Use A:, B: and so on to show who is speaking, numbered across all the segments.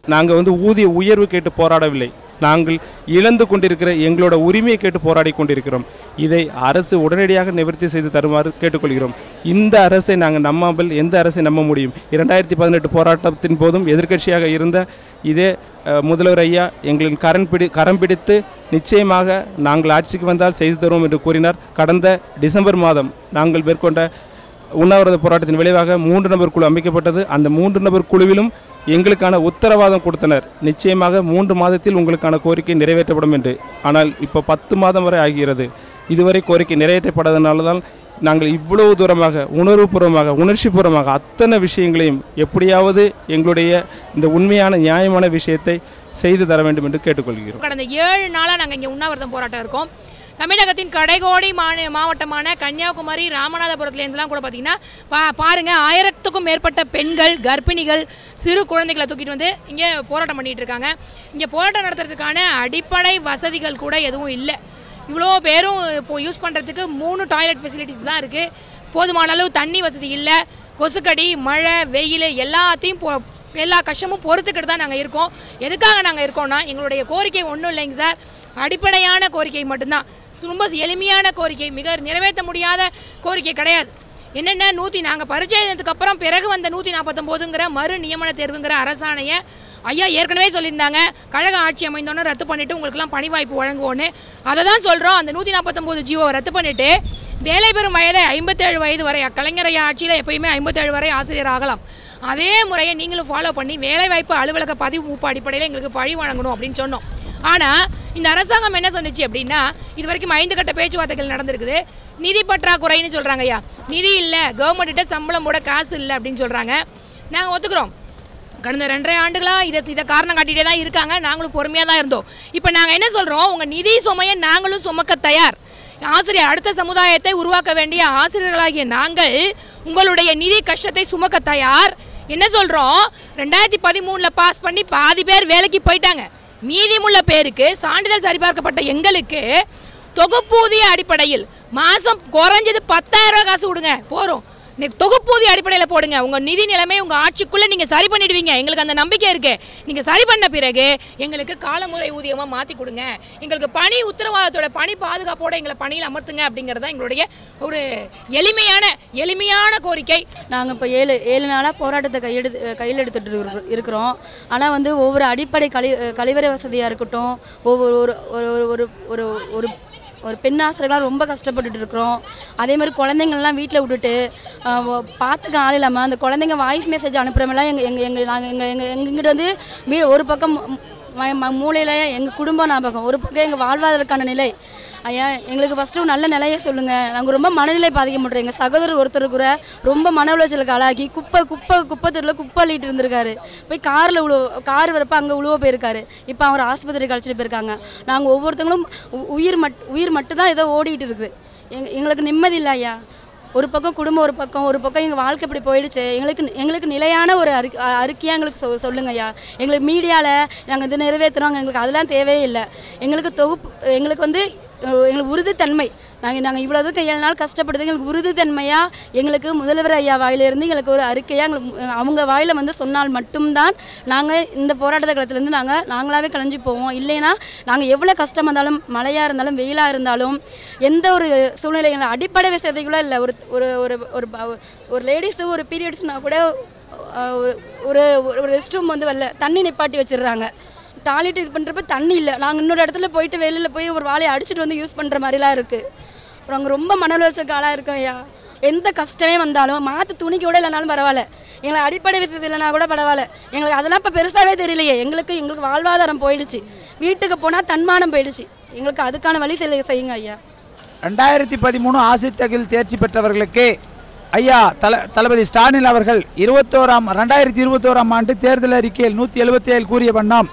A: நாங்கள் வந்து ஊதிய உயர்வு கேட்டு போராடவில்லை நாங்கள் இழந்து கொண்டிருக்கிற எங்களோட உரிமையை கேட்டு போராடி கொண்டிருக்கிறோம் இதை அரசு உடனடியாக நிவர்த்தி செய்து தருமாறு கேட்டுக்கொள்கிறோம் இந்த அரசை நாங்கள் நம்பாமல் எந்த அரசை நம்ப முடியும் இரண்டாயிரத்தி பதினெட்டு போராட்டத்தின் போதும் எதிர்க்கட்சியாக இருந்த இதே அஹ், முதல்வர் ஐயா எங்களின் கரண் பிடி கரம் பிடித்து நிச்சயமாக நாங்கள் ஆட்சிக்கு வந்தால் செய்து தருவோம் என்று கூறினார் கடந்த டிசம்பர் மாதம் நாங்கள் மேற்கொண்ட உண்ணாவிரத போராட்டத்தின் விளைவாக மூன்று நபர் குழு அமைக்கப்பட்டது அந்த மூன்று நபர் குழுவிலும் எங்களுக்கான உத்தரவாதம் கொடுத்தனர் நிச்சயமாக மூன்று மாதத்தில் உங்களுக்கான கோரிக்கை நிறைவேற்றப்படும் என்று ஆனால் இப்போ பத்து மாதம் வரை ஆகிறது இதுவரை கோரிக்கை நிறைவேற்றப்படாதனால தான் நாங்கள் இவ்வளவு தூரமாக உணர்வுபூர்வமாக உணர்ச்சிபூர்வமாக அத்தனை விஷயங்களையும் எப்படியாவது எங்களுடைய இந்த உண்மையான நியாயமான விஷயத்தை செய்து தர வேண்டும் என்று கேட்டுக்கொள்கிறோம்
B: கடந்த ஏழு நாளாக நாங்கள் இங்கே உண்ணாவிரதம் போராட்டம் இருக்கோம் தமிழகத்தின் கடைகோடி மாநி மாவட்டமான கன்னியாகுமரி ராமநாதபுரத்துலேருந்துலாம் கூட பார்த்தீங்கன்னா பா பாருங்கள் ஆயிரத்துக்கும் மேற்பட்ட பெண்கள் கர்ப்பிணிகள் சிறு குழந்தைகளை தூக்கிட்டு வந்து இங்கே போராட்டம் பண்ணிட்டு இருக்காங்க இங்கே போராட்டம் நடத்துறதுக்கான அடிப்படை வசதிகள் கூட எதுவும் இல்லை இவ்வளோ பேரும் இப்போ யூஸ் பண்ணுறதுக்கு மூணு டாய்லெட் ஃபெசிலிட்டிஸ் தான் இருக்குது போதுமான அளவு தண்ணி வசதி இல்லை கொசுக்கடி மழை வெயில் எல்லாத்தையும் போ எல்லா கஷ்டமும் பொறுத்துக்கிட்டு தான் நாங்கள் இருக்கோம் எதுக்காக நாங்கள் இருக்கோம்னா எங்களுடைய கோரிக்கை ஒன்றும் இல்லைங்க சார் அடிப்படையான கோரிக்கை மட்டும்தான் ரொம்ப எளிமையான கோரிக்கை மிக நிறைவேற்ற முடியாத கோரிக்கை கிடையாது என்னென்ன நூற்றி நாங்கள் பரிச்சை எழுதினதுக்கு அப்புறம் பிறகு வந்த நூற்றி நாற்பத்தொம்போதுங்கிற மறு நியமன தேர்வுங்கிற அரசாணையை ஐயா ஏற்கனவே சொல்லியிருந்தாங்க கழக ஆட்சி அமைந்தோன்னு ரத்து பண்ணிட்டு உங்களுக்குலாம் பணி வாய்ப்பு வழங்குவோன்னு அதை தான் சொல்கிறோம் அந்த நூற்றி நாற்பத்தொம்போது ஜியோவை ரத்து பண்ணிட்டு வேலை பெறும் வயதை ஐம்பத்தேழு வயது வரை கலைஞர் ஐயா ஆட்சியில் எப்பயுமே ஐம்பத்தேழு வரை ஆசிரியர் ஆகலாம் அதே முறையை நீங்களும் ஃபாலோ பண்ணி வேலைவாய்ப்பு அலுவலக பதிவு மூப்பு அடிப்படையில் எங்களுக்கு பழி வழங்கணும் அப்படின்னு சொன்னோம் ஆனால் இந்த அரசாங்கம் என்ன சொன்னுச்சு அப்படின்னா இது வரைக்கும் ஐந்து கட்ட பேச்சுவார்த்தைகள் நடந்திருக்குது நிதி பற்றாக்குறைன்னு சொல்கிறாங்க ஐயா நிதி இல்லை கவர்மெண்ட்ட சம்பளம் போட காசு இல்லை அப்படின்னு சொல்கிறாங்க நாங்கள் ஒத்துக்கிறோம் கடந்த ரெண்டரை ஆண்டுகளாக இதை இதை காரணம் காட்டிகிட்டே தான் இருக்காங்க நாங்களும் பொறுமையாக தான் இருந்தோம் இப்போ நாங்கள் என்ன சொல்கிறோம் உங்கள் நிதி சுமையை நாங்களும் சுமக்க தயார் ஆசிரியர் அடுத்த சமுதாயத்தை உருவாக்க வேண்டிய ஆசிரியர்களாகிய நாங்கள் உங்களுடைய நிதி கஷ்டத்தை சுமக்க தயார் என்ன சொல்கிறோம் ரெண்டாயிரத்தி பதிமூணில் பாஸ் பண்ணி பாதி பேர் வேலைக்கு போயிட்டாங்க மீதியுள்ள பேருக்கு சான்றிதழ் சரிபார்க்கப்பட்ட எங்களுக்கு தொகுப்பூதிய அடிப்படையில் மாதம் குறைஞ்சது பத்தாயிரம் ரூபாய் காசு கொடுங்க போகிறோம் இன்னைக்கு தொகுப்பூதிய அடிப்படையில் போடுங்க உங்கள் நிதி நிலைமை உங்கள் ஆட்சிக்குள்ளே நீங்கள் சரி பண்ணிடுவீங்க எங்களுக்கு அந்த நம்பிக்கை இருக்குது நீங்கள் சரி பண்ண பிறகு எங்களுக்கு காலமுறை ஊதியமாக மாற்றி கொடுங்க எங்களுக்கு பணி உத்தரவாதத்தோட பணி பாதுகாப்போட எங்களை பணியில் அமர்த்துங்க அப்படிங்கிறது தான் எங்களுடைய ஒரு எளிமையான எளிமையான கோரிக்கை
C: நாங்கள் இப்போ ஏழு ஏழு நாளாக போராட்டத்தை கையெடு கையில் எடுத்துகிட்டு இருக்கிற- இருக்கிறோம் ஆனால் வந்து ஒவ்வொரு அடிப்படை கழி கழிவறை வசதியாக இருக்கட்டும் ஒவ்வொரு ஒரு ஒரு ஒரு ஒரு ஒரு ஒரு ஒரு பெண் ஆசிரியர்களாக ரொம்ப கஷ்டப்பட்டுட்டு இருக்கிறோம் அதே மாதிரி குழந்தைங்கள்லாம் வீட்டில் விட்டுட்டு ஆஹ், ஒ- பார்த்துக்க ஆள் இல்லாமல் அந்த குழந்தைங்க வாய்ஸ் மெசேஜ் அனுப்புகிறமெல்லாம் எங்கள் எங்கள் எங்கள் நாங்கள் எங்கள் எங்கள் எங்ககிட்ட வந்து வீ ஒரு பக்கம் மூளையில் எங்கள் குடும்பம் ஞாபகம் ஒரு பக்கம் எங்கள் வாழ்வாதாரக்கான நிலை ஐயா எங்களுக்கு ஃபஸ்ட்டு நல்ல நிலையை சொல்லுங்கள் நாங்கள் ரொம்ப மனநிலை பாதிக்கப்பட்டோம் எங்கள் சகோதரர் ஒருத்தர் கூட ரொம்ப மன உளைச்சலுக்கு ஆளாகி குப்பை குப்பை குப்பை தெருவில் குப்பை அள்ளிட்டு இருந்திருக்காரு போய் காரில் உழுவ கார் வரப்போ அங்கே உழுவ போயிருக்காரு இப்போ அவர் ஆஸ்பத்திரிக்கு அழைச்சிட்டு போயிருக்காங்க நாங்கள் ஒவ்வொருத்தங்களும் உ- உயிர் மட் உயிர் மட்டும்தான் ஏதோ ஓடிட்டு இருக்குது எங்க எங்களுக்கு நிம்மதி இல்லை ஐயா ஒரு பக்கம் குடும்பம் ஒரு பக்கம் ஒரு பக்கம் எங்கள் வாழ்க்கை இப்படி போயிடுச்சு எங்களுக்கு எங்களுக்கு நிலையான ஒரு அறி அறிக்கையாக எங்களுக்கு சொ சொல்லுங்க ஐயா எங்களுக்கு மீடியாவில் நாங்கள் இது நிறைவேற்றுறோங்க எங்களுக்கு அதெல்லாம் தேவையே இல்லை எங்களுக்கு தொகுப்பு எங்களுக்கு வந்து அஹ், எங்களுக்கு உறுதித்தன்மை நாங்கள் நாங்கள் இவ்வளோ கையால் நாள் கஷ்டப்படுது எங்களுக்கு உறுதித்தன்மையாக எங்களுக்கு முதல்வர் ஐயா வாயிலிருந்து எங்களுக்கு ஒரு அறிக்கையாக எங்களுக்கு அவங்க வாயில் வந்து சொன்னால் மட்டும்தான் நாங்கள் இந்த போராட்ட களத்துலேருந்து நாங்கள் நாங்களாகவே கலைஞ்சு போவோம் இல்லைன்னா நாங்கள் எவ்வளோ கஷ்டமாக இருந்தாலும் மழையாக இருந்தாலும் வெயிலாக இருந்தாலும் எந்த ஒரு சூழ்நிலைகளும் அடிப்படை வசதிகளும் இல்லை ஒரு ஒரு ஒரு ஒரு ப- ஒரு லேடிஸு ஒரு பீரியட்ஸ்னா கூட அஹ், ஒரு ஒரு ஒரு ரெஸ்ட் ரூம் வந்து வரல தண்ணி நிப்பாட்டி வச்சிடுறாங்க டாய்லெட் இது பண்ணுறப்ப தண்ணி இல்லை நாங்கள் இன்னொரு இடத்துல போயிட்டு வெளியில் போய் ஒரு வாழையை அடிச்சிட்டு வந்து யூஸ் பண்ணுற மாதிரிலாம் இருக்குது அப்புறம் அங்கே ரொம்ப மன உளைச்சலுக்கு ஆளாக இருக்கோம் ஐயா எந்த கஷ்டமே வந்தாலும் மாற்று துணிக்கு கூட இல்லைனாலும் பரவாயில்ல எங்களுக்கு அடிப்படை விஷயத்து இல்லைனா கூட பரவாயில்ல எங்களுக்கு அதெல்லாம் இப்போ பெருசாகவே தெரியலையே எங்களுக்கு எங்களுக்கு வாழ்வாதாரம் போயிடுச்சு வீட்டுக்கு போனால் தன்மானம் போயிடுச்சு எங்களுக்கு அதுக்கான வழி செய்ய செய்யுங்க ஐயா
D: ரெண்டாயிரத்தி பதிமூணு ஆசித்தகில் தேர்ச்சி பெற்றவர்களுக்கு ஐயா தல தளபதி ஸ்டாலின் அவர்கள் இருபத்தோராம் ரெண்டாயிரத்தி இருபத்தோராம் ஆண்டு தேர்தல் அறிக்கையில் நூற்றி எழுபத்தி ஏழு கூறிய வண்ணம்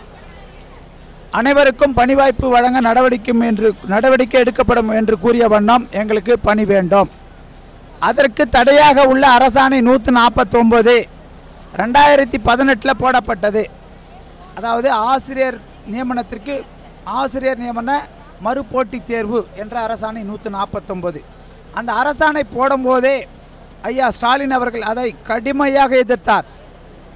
D: அனைவருக்கும் பணி வாய்ப்பு வழங்க நடவடிக்கை என்று நடவடிக்கை எடுக்கப்படும் என்று கூறிய வண்ணம் எங்களுக்கு பணி வேண்டும் அதற்கு தடையாக உள்ள அரசாணை நூற்றி நாற்பத்தொம்போது ரெண்டாயிரத்தி பதினெட்டில் போடப்பட்டது அதாவது ஆசிரியர் நியமனத்திற்கு ஆசிரியர் நியமன மறுபோட்டித் தேர்வு என்ற அரசாணை நூற்று நாற்பத்தொம்போது அந்த அரசாணை போடும்போதே ஐயா ஸ்டாலின் அவர்கள் அதை கடுமையாக எதிர்த்தார்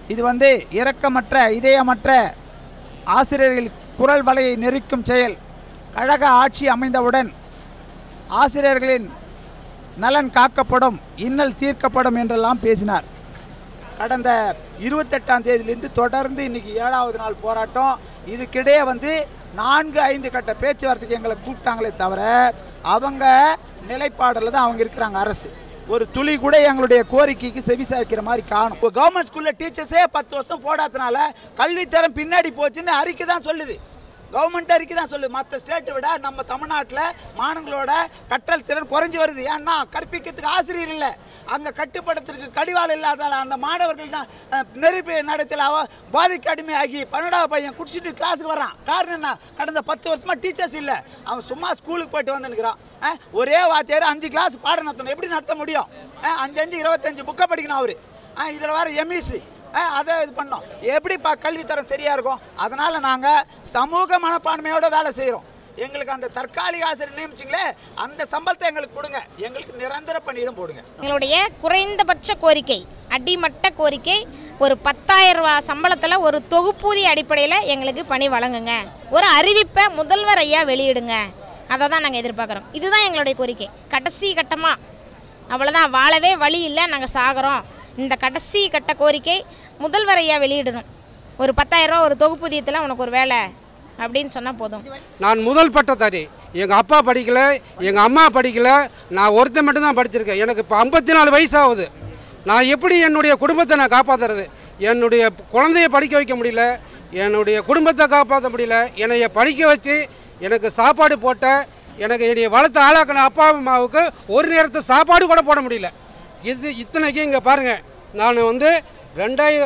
D: இது வந்து இரக்கமற்ற இதயமற்ற ஆசிரியர்கள் குரல் வலையை நெரிக்கும் செயல் கழக ஆட்சி அமைந்தவுடன் ஆசிரியர்களின் நலன் காக்கப்படும் இன்னல் தீர்க்கப்படும் என்றெல்லாம் பேசினார் கடந்த இருபத்தெட்டாம் தேதியிலேருந்து தொடர்ந்து இன்னைக்கு ஏழாவது நாள் போராட்டம் இதுக்கிடையே வந்து நான்கு ஐந்து கட்ட பேச்சுவார்த்தைக்கு எங்களை கூப்பிட்டாங்களே தவிர அவங்க நிலைப்பாடில் தான் அவங்க இருக்கிறாங்க அரசு ஒரு துளி கூட எங்களுடைய கோரிக்கைக்கு செவி சாய்க்கிற மாதிரி காணும் கவர்மெண்ட் ஸ்கூலில் டீச்சர்ஸே பத்து வருஷம் போடாதனால கல்வித்தரம் பின்னாடி போச்சுன்னு அறிக்கை தான் சொல்லுது கவர்மெண்ட் அறிக்கை தான் சொல்லு மற்ற ஸ்டேட்டை விட நம்ம தமிழ்நாட்டில் மாணவங்களோட கற்றல் திறன் குறைஞ்சி வருது ஏன்னா கற்பிக்கிறதுக்கு ஆசிரியர் இல்லை அங்கே கட்டுப்படுத்துறதுக்கு கடிவாளம் இல்லாத அந்த மாணவர்கள் தான் அஹ், நெருப்பு நடத்தில் அவ பாதிக்கு அடிமையாகி பன்னெண்டாவது பையன் குடிச்சிட்டு கிளாஸுக்கு வரான் காரணம் என்ன கடந்த பத்து வருஷமா டீச்சர்ஸ் இல்லை அவன் சும்மா ஸ்கூலுக்கு போயிட்டு வந்துருக்கிறான் ஒரே வாத்தியார் அஞ்சு கிளாஸ் பாடம் நடத்தணும் எப்படி நடத்த முடியும் அஹ், அஞ்சு அஞ்சு இருபத்தஞ்சு புக்கை படிக்கணும் அவர் இதில் வேறு எம்இசி அதை இது பண்ணோம் எப்படி பா கல்வித்தரம் சரியாக இருக்கும் அதனால் நாங்கள் சமூக மனப்பான்மையோட வேலை செய்கிறோம் எங்களுக்கு அந்த தற்காலிக ஆசிரியர் நியமிச்சிங்களே அந்த சம்பளத்தை எங்களுக்கு கொடுங்க எங்களுக்கு நிரந்தர பணியிடம் போடுங்க
E: எங்களுடைய குறைந்தபட்ச கோரிக்கை அடிமட்ட கோரிக்கை ஒரு பத்தாயிரம் ரூபா சம்பளத்தில் ஒரு தொகுப்பூதிய அடிப்படையில் எங்களுக்கு பணி வழங்குங்க ஒரு அறிவிப்பை முதல்வர் ஐயா வெளியிடுங்க அதை தான் நாங்கள் எதிர்பார்க்குறோம் இதுதான் எங்களுடைய கோரிக்கை கடைசி கட்டமாக அவ்வளோதான் வாழவே வழி இல்லை நாங்கள் சாகிறோம் இந்த கடைசி கட்ட கோரிக்கை முதல்வர் ஐயா வெளியிடணும் ஒரு பத்தாயிரம் ரூபா ஒரு தொகுப்பூதியத்தில் உனக்கு ஒரு வேலை அப்படின்னு சொன்னால் போதும்
F: நான் முதல் பட்டதாரி எங்கள் அப்பா படிக்கல எங்கள் அம்மா படிக்கல நான் ஒருத்தன் மட்டும்தான் படிச்சிருக்கேன் எனக்கு இப்போ ஐம்பத்தி நாலு வயசு ஆகுது நான் எப்படி என்னுடைய குடும்பத்தை நான் காப்பாற்றுறது என்னுடைய குழந்தைய படிக்க வைக்க முடியல என்னுடைய குடும்பத்தை காப்பாற்ற முடியல என்னைய படிக்க வச்சு எனக்கு சாப்பாடு போட்ட எனக்கு என்னைய வளர்த்து ஆளாக்கின அப்பா அம்மாவுக்கு ஒரு நேரத்து சாப்பாடு கூட போட முடியல இது இத்தனைக்கும் இங்கே பாருங்கள் நான் வந்து ரெண்டாயிர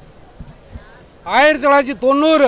F: ஆயிரத்தி தொள்ளாயிரத்தி தொண்ணூறு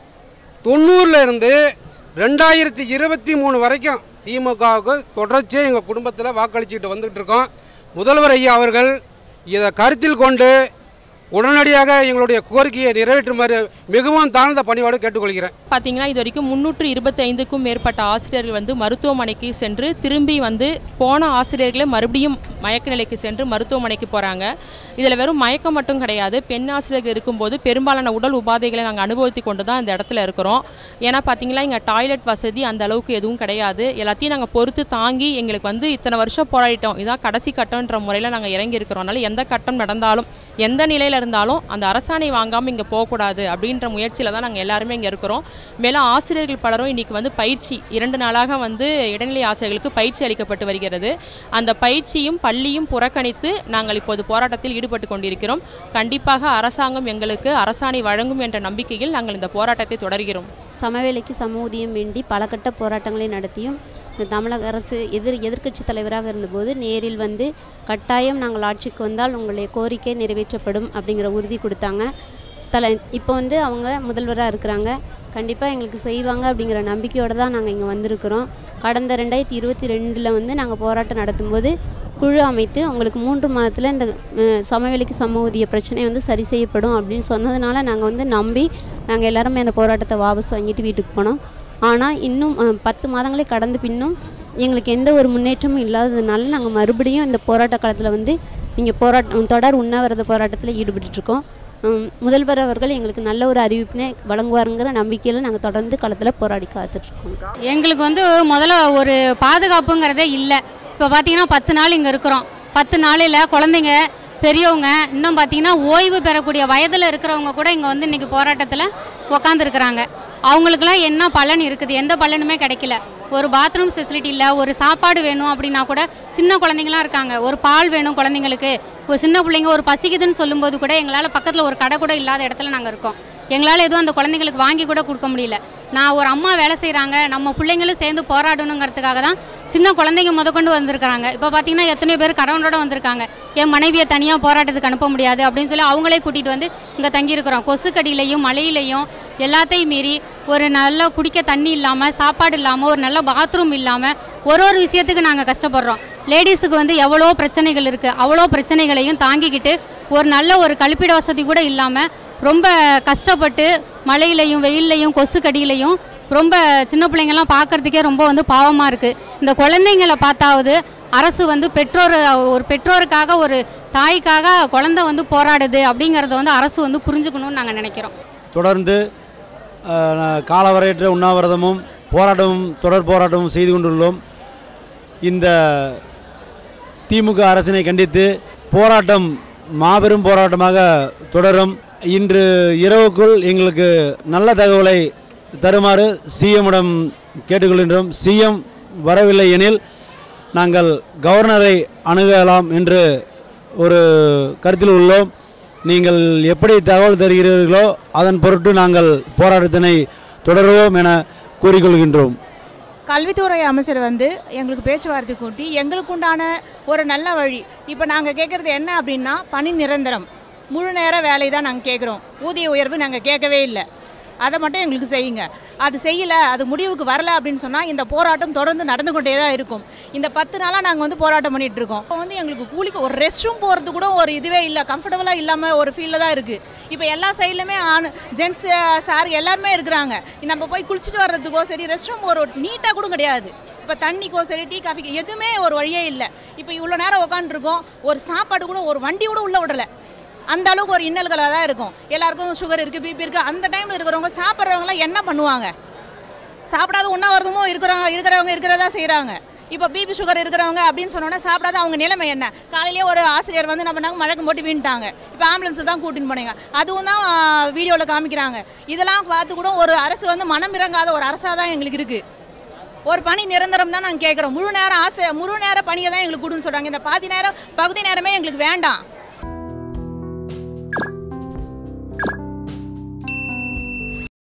F: தொண்ணூறில் இருந்து ரெண்டாயிரத்தி இருபத்தி மூணு வரைக்கும் திமுகவுக்கு தொடர்ச்சியாக எங்கள் குடும்பத்தில் வாக்களிச்சுட்டு வந்துகிட்டு இருக்கோம் முதல்வர் ஐயா அவர்கள் இதை கருத்தில் கொண்டு உடனடியாக எங்களுடைய கோரிக்கையை நிறைவேற்றுமாறு மிகவும் தாழ்ந்த பணியோடு கேட்டுக்கொள்கிறேன்
G: பார்த்தீங்கன்னா இது வரைக்கும் முந்நூற்று இருபத்தைந்துக்கும் மேற்பட்ட ஆசிரியர்கள் வந்து மருத்துவமனைக்கு சென்று திரும்பி வந்து போன ஆசிரியர்களே மறுபடியும் மயக்க நிலைக்கு சென்று மருத்துவமனைக்கு போகிறாங்க இதில் வெறும் மயக்கம் மட்டும் கிடையாது பெண் ஆசிரியர்கள் இருக்கும்போது பெரும்பாலான உடல் உபாதைகளை நாங்கள் அனுபவித்து கொண்டு தான் இந்த இடத்துல இருக்கிறோம் ஏன்னா பார்த்தீங்கன்னா இங்கே டாய்லெட் வசதி அந்த அளவுக்கு எதுவும் கிடையாது எல்லாத்தையும் நாங்கள் பொறுத்து தாங்கி எங்களுக்கு வந்து இத்தனை வருஷம் போராடிட்டோம் இதான் கடைசி கட்டம்ன்ற முறையில் நாங்கள் இறங்கி இருக்கிறோம் அதனால எந்த கட்டம் நடந்தாலும் எந்த நிலையில் இருந்தாலும் அந்த அரசாணை வாங்காமல் இங்கே போகக்கூடாது அப்படின்ற முயற்சியில் தான் நாங்கள் எல்லாருமே இங்கே இருக்கிறோம் மேலும் ஆசிரியர்கள் பலரும் இன்றைக்கி வந்து பயிற்சி இரண்டு நாளாக வந்து இடைநிலை ஆசிரியர்களுக்கு பயிற்சி அளிக்கப்பட்டு வருகிறது அந்த பயிற்சியும் பள்ளியும் புறக்கணித்து நாங்கள் இப்போது போராட்டத்தில் ஈடுபட்டு கொண்டிருக்கிறோம் கண்டிப்பாக அரசாங்கம் எங்களுக்கு அரசாணை வழங்கும் என்ற நம்பிக்கையில் நாங்கள் இந்த போராட்டத்தை தொடர்கிறோம்
H: சமவேளைக்கு சம ஊதியம் வேண்டி பல கட்ட போராட்டங்களை நடத்தியும் இந்த தமிழக அரசு எதிர் எதிர்க்கட்சி தலைவராக இருந்தபோது நேரில் வந்து கட்டாயம் நாங்கள் ஆட்சிக்கு வந்தால் உங்களுடைய கோரிக்கை நிறைவேற்றப்படும் அப்படிங்கிற உறுதி கொடுத்தாங்க தலை இப்போ வந்து அவங்க முதல்வராக இருக்கிறாங்க கண்டிப்பாக எங்களுக்கு செய்வாங்க அப்படிங்கிற நம்பிக்கையோடு தான் நாங்கள் இங்கே வந்திருக்கிறோம் கடந்த ரெண்டாயிரத்தி இருபத்தி ரெண்டில் வந்து நாங்கள் போராட்டம் நடத்தும்போது குழு அமைத்து உங்களுக்கு மூன்று மாதத்தில் இந்த அஹ், சமவெளிக்கு சம ஊதிய பிரச்சனை வந்து சரி செய்யப்படும் அப்படின்னு சொன்னதுனால நாங்கள் வந்து நம்பி நாங்கள் எல்லாருமே அந்த போராட்டத்தை வாபஸ் வாங்கிட்டு வீட்டுக்கு போனோம் ஆனால் இன்னும் அஹ், பத்து மாதங்களே கடந்த பின்னும் எங்களுக்கு எந்த ஒரு முன்னேற்றமும் இல்லாததுனால நாங்கள் மறுபடியும் இந்த போராட்ட காலத்தில் வந்து இங்கே போராட்டம் தொடர் உண்ணாவிரத போராட்டத்தில் ஈடுபட்டுருக்கோம் உம், முதல்வர் அவர்கள் எங்களுக்கு நல்ல ஒரு அறிவிப்பினை வழங்குவாருங்கிற நம்பிக்கையில் நாங்கள் தொடர்ந்து களத்தில் போராடி காத்துட்ருக்கோம்
I: எங்களுக்கு வந்து முதல்ல ஒரு பாதுகாப்புங்கிறதே இல்லை இப்போ பார்த்தீங்கன்னா பத்து நாள் இங்கே இருக்கிறோம் பத்து நாளில் குழந்தைங்க பெரியவங்க இன்னும் பார்த்தீங்கன்னா ஓய்வு பெறக்கூடிய வயதில் இருக்கிறவங்க கூட இங்கே வந்து இன்றைக்கி போராட்டத்தில் உக்காந்துருக்குறாங்க அவங்களுக்குலாம் என்ன பலன் இருக்குது எந்த பலனுமே கிடைக்கல ஒரு பாத்ரூம் ஃபெசிலிட்டி இல்லை ஒரு சாப்பாடு வேணும் அப்படின்னா கூட சின்ன குழந்தைங்களாம் இருக்காங்க ஒரு பால் வேணும் குழந்தைங்களுக்கு ஒரு சின்ன பிள்ளைங்க ஒரு பசிக்குதுன்னு சொல்லும்போது கூட எங்களால் பக்கத்தில் ஒரு கடை கூட இல்லாத இடத்துல நாங்கள் இருக்கோம் எங்களால் எதுவும் அந்த குழந்தைங்களுக்கு வாங்கி கூட கொடுக்க முடியல நான் ஒரு அம்மா வேலை செய்கிறாங்க நம்ம பிள்ளைங்களும் சேர்ந்து போராடணுங்கிறதுக்காக தான் சின்ன குழந்தைங்க முதற்கொண்டு வந்திருக்கிறாங்க இப்போ பார்த்தீங்கன்னா எத்தனை பேர் கணவனோட வந்திருக்காங்க என் மனைவியை தனியாக போராட்டத்துக்கு அனுப்ப முடியாது அப்படின்னு சொல்லி அவங்களே கூட்டிகிட்டு வந்து இங்கே தங்கியிருக்கிறோம் கொசுக்கடியிலையும் மழையிலையும் எல்லாத்தையும் மீறி ஒரு நல்ல குடிக்க தண்ணி இல்லாமல் சாப்பாடு இல்லாமல் ஒரு நல்ல பாத்ரூம் இல்லாமல் ஒரு ஒரு விஷயத்துக்கு நாங்கள் கஷ்டப்படுறோம் லேடிஸுக்கு வந்து எவ்வளோ பிரச்சனைகள் இருக்குது அவ்வளோ பிரச்சனைகளையும் தாங்கிக்கிட்டு ஒரு நல்ல ஒரு கழிப்பிட வசதி கூட இல்லாமல் ரொம்ப கஷ்டப்பட்டு மழையிலையும் வெயில்லையும் கொசு கடியிலையும் ரொம்ப சின்ன பிள்ளைங்கள்லாம் பார்க்கறதுக்கே ரொம்ப வந்து பாவமாக இருக்குது இந்த குழந்தைங்களை பார்த்தாவது அரசு வந்து பெற்றோர் ஒரு பெற்றோருக்காக ஒரு தாய்க்காக குழந்தை வந்து போராடுது அப்படிங்கிறத வந்து அரசு வந்து புரிஞ்சுக்கணும்னு நாங்கள் நினைக்கிறோம்
J: தொடர்ந்து அஹ், ந- காலவரையற்ற உண்ணாவிரதமும் போராட்டமும் தொடர் போராட்டமும் செய்து கொண்டுள்ளோம் இந்த திமுக அரசினை கண்டித்து போராட்டம் மாபெரும் போராட்டமாக தொடரும் இன்று இரவுக்குள் எங்களுக்கு நல்ல தகவலை தருமாறு சிஎம்மிடம் கேட்டுக்கொள்கின்றோம் சிஎம் வரவில்லை எனில் நாங்கள் கவர்னரை அணுகலாம் என்று ஒரு கருத்தில் உள்ளோம் நீங்கள் எப்படி தகவல் தருகிறீர்களோ அதன் பொருட்டு நாங்கள் போராட்டத்தினை தொடருவோம் என கூறிக்கொள்கின்றோம்
K: கல்வித்துறை அமைச்சர் வந்து எங்களுக்கு பேச்சுவார்த்தை கூட்டி எங்களுக்கு உண்டான ஒரு நல்ல வழி இப்போ நாங்கள் கேட்குறது என்ன அப்படின்னா பணி நிரந்தரம் முழு நேர வேலை தான் நாங்கள் கேட்குறோம் ஊதிய உயர்வு நாங்கள் கேட்கவே இல்லை அதை மட்டும் எங்களுக்கு செய்யுங்க அது செய்யலை அது முடிவுக்கு வரல அப்படின்னு சொன்னால் இந்த போராட்டம் தொடர்ந்து நடந்து கொண்டே தான் இருக்கும் இந்த பத்து நாளாக நாங்கள் வந்து போராட்டம் பண்ணிட்டு இருக்கோம் இப்போ வந்து எங்களுக்கு கூலிக்கு ஒரு ரெஸ்ட் ரூம் போகிறது கூட ஒரு இதுவே இல்லை கம்ஃபர்டபுளாக இல்லாமல் ஒரு ஃபீலில் தான் இருக்குது இப்போ எல்லா சைட்லையுமே ஆண் ஜென்ஸ் சார் எல்லாருமே இருக்கிறாங்க நம்ம போய் குளிச்சுட்டு வர்றதுக்கோ சரி ரெஸ்ட் ரூம் ஒரு நீட்டாக கூட கிடையாது இப்போ தண்ணிக்கோ சரி டீ காஃபிக்கு எதுவுமே ஒரு வழியே இல்லை இப்போ இவ்வளோ நேரம் உட்காந்துருக்கோம் ஒரு சாப்பாடு கூட ஒரு வண்டி கூட உள்ள விடலை அந்த அளவுக்கு ஒரு இன்னல்களாக தான் இருக்கும் எல்லாருக்கும் சுகர் இருக்குது பிபி இருக்குது அந்த டைமில் இருக்கிறவங்க சாப்பிட்றவங்களாம் என்ன பண்ணுவாங்க சாப்பிடாத உண்ணாவிரதமும் இருக்கிறவங்க இருக்கிறவங்க இருக்கிறதா செய்கிறாங்க இப்போ பிபி சுகர் இருக்கிறவங்க அப்படின்னு சொன்னோன்னா சாப்பிடாத அவங்க நிலைமை என்ன காலையிலேயே ஒரு ஆசிரியர் வந்து என்ன பண்ணாங்க மழைக்கு போட்டு வீண்டாங்க இப்போ ஆம்புலன்ஸில் தான் கூட்டின்னு போனீங்க அதுவும் தான் வீடியோவில் காமிக்கிறாங்க இதெல்லாம் பார்த்து கூட ஒரு அரசு வந்து மனம் இறங்காத ஒரு அரசாக தான் எங்களுக்கு இருக்குது ஒரு பணி நிரந்தரம் தான் நாங்கள் கேட்குறோம் முழு நேரம் ஆசை முழு நேர பணியை தான் எங்களுக்கு கொடுன்னு சொல்கிறாங்க இந்த பாதி நேரம் பகுதி நேரமே எங்களுக்கு வேண்டாம்